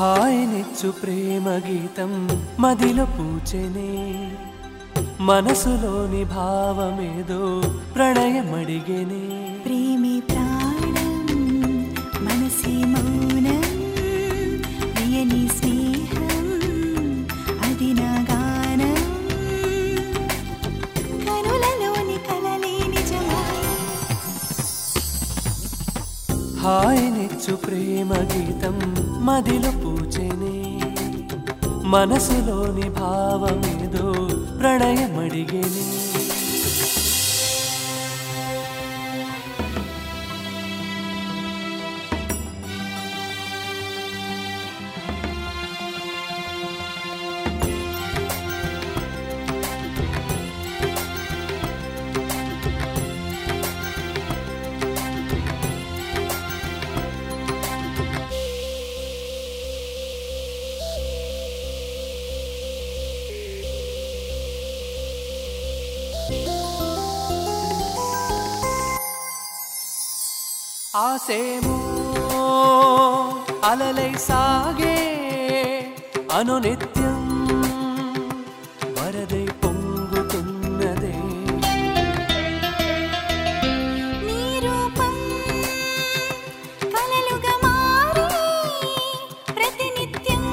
హాయినిచ్చు ప్రేమ గీతం మదిలో పూచెనే మనసులోని భావమేదో ప్రణయమడిగెనే ప్రేమే ప్రాణం మనసే మౌనం ప్రియని స్నేహం అది నా గానం కనులలోని కలలే నిజమాయ హాయినిచ్చు ప్రేమ గీతం మదిలో పూచెనే మనసులోని భావమేదో ప్రణయమడిగెనే ఆసేమో అలలై సాగే అనునిత్యం వరదై పొంగుతున్నదే నీ రూపం కలలుగా మారి ప్రతినిత్యం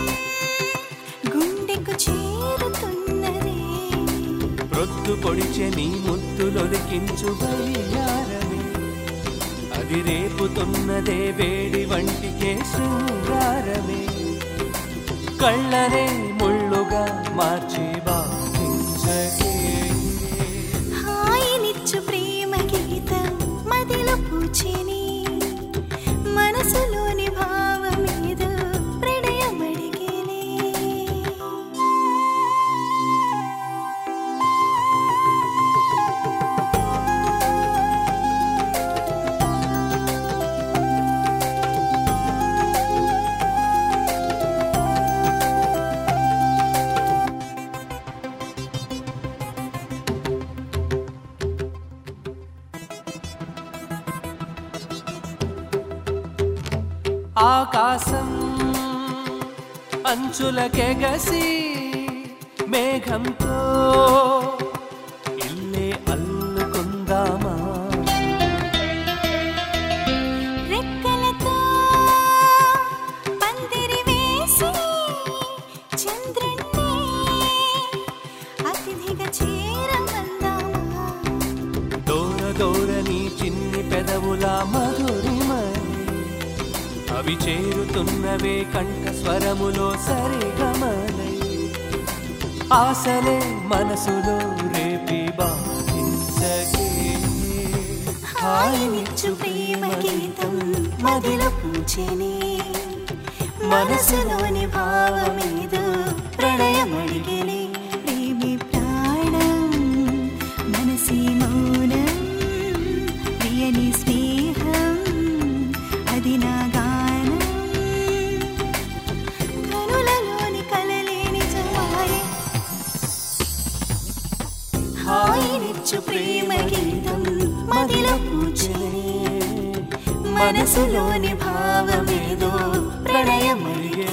గుండెకు చేరుతున్నదే ప్రొద్దు పొడిచె నీ ముద్దులొలికించు బయ్యారమే అది రేపుతున్నదే వేడి వంటికే శృంగారమే కళ్ళనే ముళ్ళుగా మార్చి బాధించకే హాయినిచ్చు ప్రేమ గీతం మదిలో పూచిని మనసులోని భావమేదో ప్రణయమడిగేనే ఆకాశం అంచులకెగసి మేఘంతో ఇల్లే అల్లుకుందామా రెక్కలతో పందిరి వేసి చంద్రుణ్ణి అతిథిగా చేరమందామా దూర దూర నీ చిన్ని పెదవుల మధురిమని అవి చేరుతున్నవే కంఠ స్వరములో సరిగమలై ఆశలే మనసులో రేపి బాధించకే హాయినిచ్చు ప్రేమ గీతం మదిలో పూచెని మనసులోని భావమేదో ప్రణయమడిగెని ప్రేమి ప్రాణం మనసి మౌనం ప్రియని స్నేహం అది నా గానం కనులలోని కలలే నిజమాయే హాయినిచ్చు ప్రేమ గీతం మదిలో పూచెని మనసులోని భావమేదో ప్రణయమడిగే